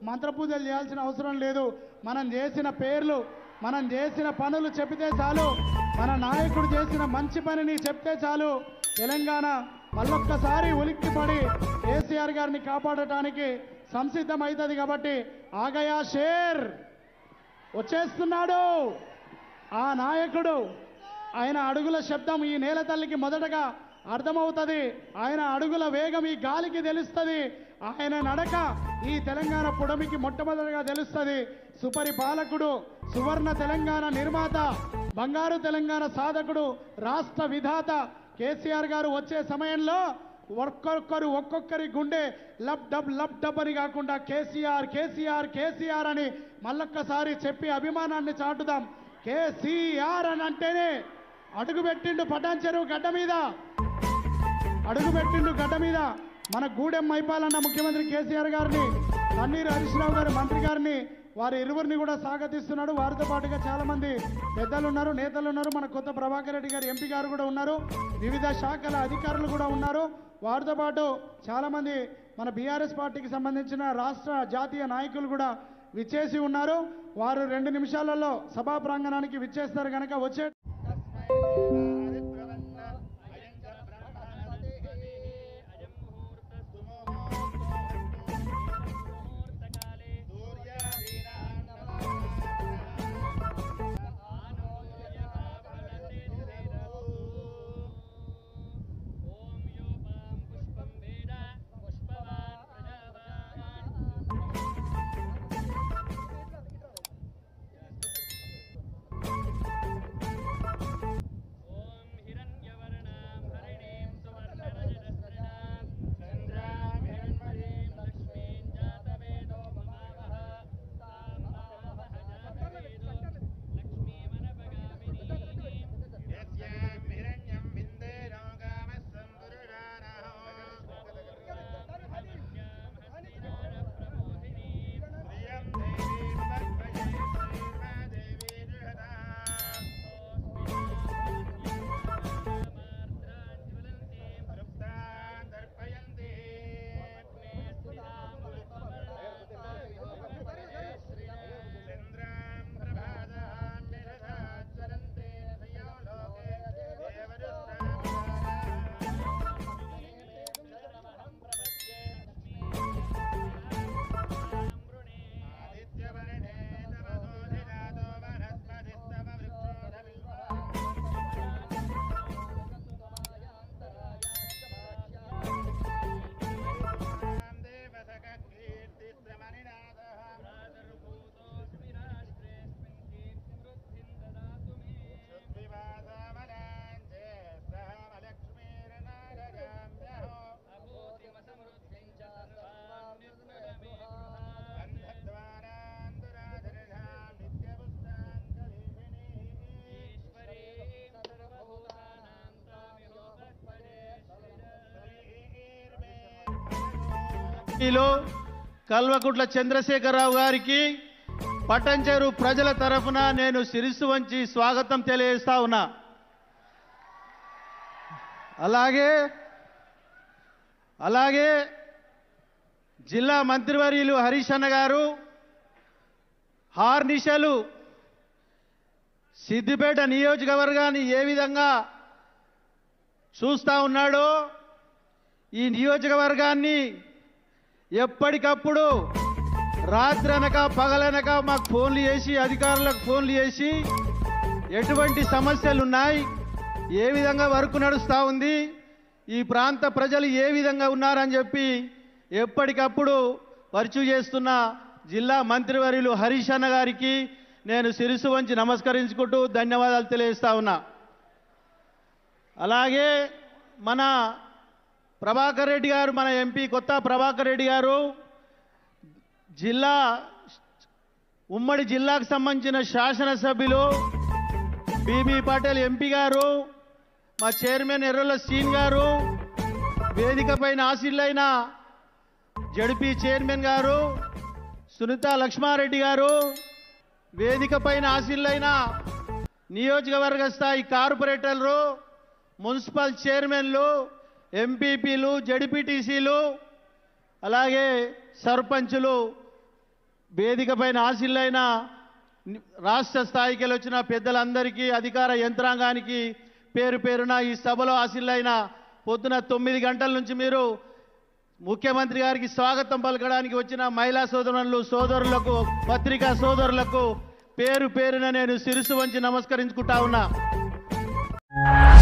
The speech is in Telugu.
మంత్రపూజలు చేయాల్సిన అవసరం లేదు మనం చేసిన పేర్లు మనం చేసిన పనులు చెబితే చాలు మన నాయకుడు చేసిన మంచి పనిని చెప్తే చాలు తెలంగాణ మళ్ళొక్కసారి ఉలిక్కిపడి కేసీఆర్ గారిని కాపాడటానికి సంసిద్ధమవుతుంది కాబట్టి ఆగయా షేర్ వచ్చేస్తున్నాడు ఆ నాయకుడు ఆయన అడుగుల శబ్దం ఈ నేల తల్లికి మొదటగా అర్థమవుతుంది ఆయన అడుగుల వేగం ఈ గాలికి తెలుస్తుంది ఆయన నడక ఈ తెలంగాణ పుడమికి మొట్టమొదటిగా తెలుస్తుంది సుపరిపాలకుడు సువర్ణ తెలంగాణ నిర్మాత బంగారు తెలంగాణ సాధకుడు రాష్ట్ర విధాత కేసీఆర్ గారు వచ్చే సమయంలో ఒక్కొక్కరు ఒక్కొక్కరి గుండె లబ్ డబ్ లబ్ డబ్ అని కాకుండా కేసీఆర్ కేసీఆర్ కేసీఆర్ అని మళ్ళొక్కసారి చెప్పి అభిమానాన్ని చాటుదాం కేసీఆర్ అని అంటేనే అడుగు పెట్టిండు పటాన్ చెరువు గడ్డ మీద అడుగు పెట్టిండు గడ్డ మీద మన గూడెం మైపాలన్న ముఖ్యమంత్రి కేసీఆర్ గారిని కన్నీరు హరీష్ రావు గారి మంత్రి గారిని వారి ఇరువురిని కూడా స్వాగతిస్తున్నాడు వారితో పాటుగా చాలా మంది పెద్దలు ఉన్నారు నేతలు ఉన్నారు మన కొత్త ప్రభాకర్ రెడ్డి గారు ఎంపీ గారు కూడా ఉన్నారు వివిధ శాఖల అధికారులు కూడా ఉన్నారు వారితో పాటు చాలా మంది మన బీఆర్ఎస్ పార్టీకి సంబంధించిన రాష్ట్ర జాతీయ నాయకులు కూడా విచ్చేసి ఉన్నారు వారు రెండు నిమిషాలలో సభా ప్రాంగణానికి విచ్చేస్తారు కనుక వచ్చే పార్టీలో కల్వకుట్ల చంద్రశేఖరరావు గారికి పట్టంచెరు ప్రజల తరఫున నేను శిరస్సు వంచి స్వాగతం తెలియజేస్తా ఉన్నా అలాగే అలాగే జిల్లా మంత్రివర్యులు హరీష్ అన్న గారు హార్నిషలు సిద్దిపేట నియోజకవర్గాన్ని ఏ విధంగా చూస్తా ఉన్నాడో ఈ నియోజకవర్గాన్ని ఎప్పటికప్పుడు రాత్రనక పగలనక మాకు ఫోన్లు చేసి అధికారులకు ఫోన్లు చేసి ఎటువంటి సమస్యలు ఉన్నాయి ఏ విధంగా వర్క్ నడుస్తూ ఉంది ఈ ప్రాంత ప్రజలు ఏ విధంగా ఉన్నారని చెప్పి ఎప్పటికప్పుడు వర్చు చేస్తున్న జిల్లా మంత్రివర్యులు హరీష్ అన్న గారికి నేను శిరస్సు వంచి నమస్కరించుకుంటూ ధన్యవాదాలు తెలియజేస్తా ఉన్నా అలాగే మన ప్రభాకర్ రెడ్డి గారు మన ఎంపీ కొత్త ప్రభాకర్ రెడ్డి గారు జిల్లా ఉమ్మడి జిల్లాకు సంబంధించిన శాసనసభ్యులు బీబీ పాటిల్ ఎంపీ గారు మా చైర్మన్ ఎర్రల సీన్ గారు వేదిక పైన ఆశీర్లైన జడిపి చైర్మన్ గారు సునీత లక్ష్మారెడ్డి గారు వేదిక పైన ఆశీర్లైన నియోజకవర్గ స్థాయి కార్పొరేటర్లు మున్సిపల్ చైర్మన్లు ఎంపీపీలు జడిపిటీసీలు అలాగే సర్పంచులు వేదిక పైన ఆశీలైన రాష్ట్ర స్థాయికి వెళ్ళి వచ్చిన పెద్దలందరికీ అధికార యంత్రాంగానికి పేరు పేరున ఈ సభలో ఆశీలైన పొద్దున తొమ్మిది గంటల నుంచి మీరు ముఖ్యమంత్రి గారికి స్వాగతం పలకడానికి వచ్చిన మహిళా సోదరులు సోదరులకు పత్రికా సోదరులకు పేరు పేరున నేను శిరసు వంచి నమస్కరించుకుంటా ఉన్నా